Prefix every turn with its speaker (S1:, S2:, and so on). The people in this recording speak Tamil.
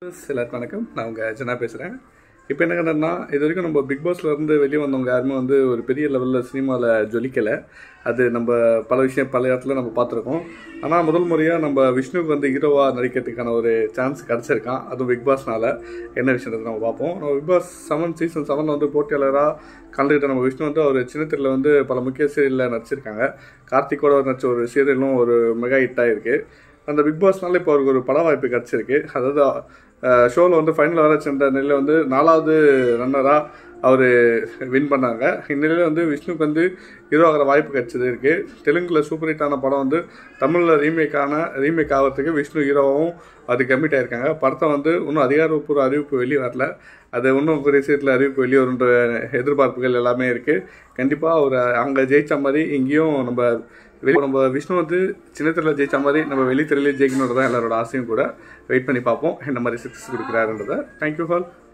S1: எல்லாருக்கும் வணக்கம் நான் உங்கள் ஜனா பேசுகிறேன் இப்போ என்ன கண்டனா இது வரைக்கும் நம்ம பிக் பாஸ்ல இருந்து வெளியே வந்தவங்க யாருமே வந்து ஒரு பெரிய லெவலில் சினிமாவில் ஜொலிக்கலை அது நம்ம பல விஷயம் பல இடத்துல நம்ம பார்த்துருக்கோம் ஆனால் முதல் முறையாக நம்ம விஷ்ணுக்கு வந்து ஹீரோவாக நடிக்கிறதுக்கான ஒரு சான்ஸ் கிடச்சிருக்கான் அதுவும் பிக் பாஸ்னால என்ன விஷயத்தை நம்ம பார்ப்போம் நம்ம பிக் பாஸ் செவன் சீசன் செவனில் வந்து போட்டியாளராக கலந்துக்கிட்ட நம்ம விஷ்ணு வந்து அவர் சின்ன திரையில் வந்து பல முக்கிய சீரியலில் நடிச்சிருக்காங்க கார்த்திகோட நடிச்ச ஒரு சீரியலும் ஒரு மெகா ஹிட்டாக இருக்குது அந்த பிக் பாஸ்னால இப்போ அவருக்கு ஒரு பட வாய்ப்பு கிடச்சிருக்கு அதாவது ஷோவில் வந்து ஃபைனல் வர சென்ற நிலையில் வந்து நாலாவது ரன்னராக அவர் வின் பண்ணாங்க இந்நிலையில் வந்து விஷ்ணுக்கு வந்து ஹீரோ ஆகிற வாய்ப்பு கிடைச்சது இருக்குது தெலுங்கில் சூப்பர் ஹிட்டான படம் வந்து தமிழில் ரீமேக்கான ரீமேக் ஆகிறதுக்கு விஷ்ணு ஹீரோவும் அது கமிட் ஆயிருக்காங்க படத்தை வந்து இன்னும் அதிகாரப்பூர்வ அறிவிப்பு வெளியே வரல அது இன்னும் கூடிய சீட்டில் அறிவிப்பு வெளியே வருன்ற எதிர்பார்ப்புகள் எல்லாமே இருக்குது கண்டிப்பாக ஒரு அங்கே ஜெயிச்ச மாதிரி இங்கேயும் நம்ம வெளி நம்ம விஷ்ணு வந்து சின்னத்தில் ஜெயிச்ச மாதிரி நம்ம வெளித்திரையிலே ஜெயிக்கணுன்றது தான் எல்லாரோட ஆசையும் கூட வெயிட் பண்ணி பார்ப்போம் என்ன மாதிரி சக்ஸஸ் கொடுக்குறாருன்றதை தேங்க்யூ ஃபால்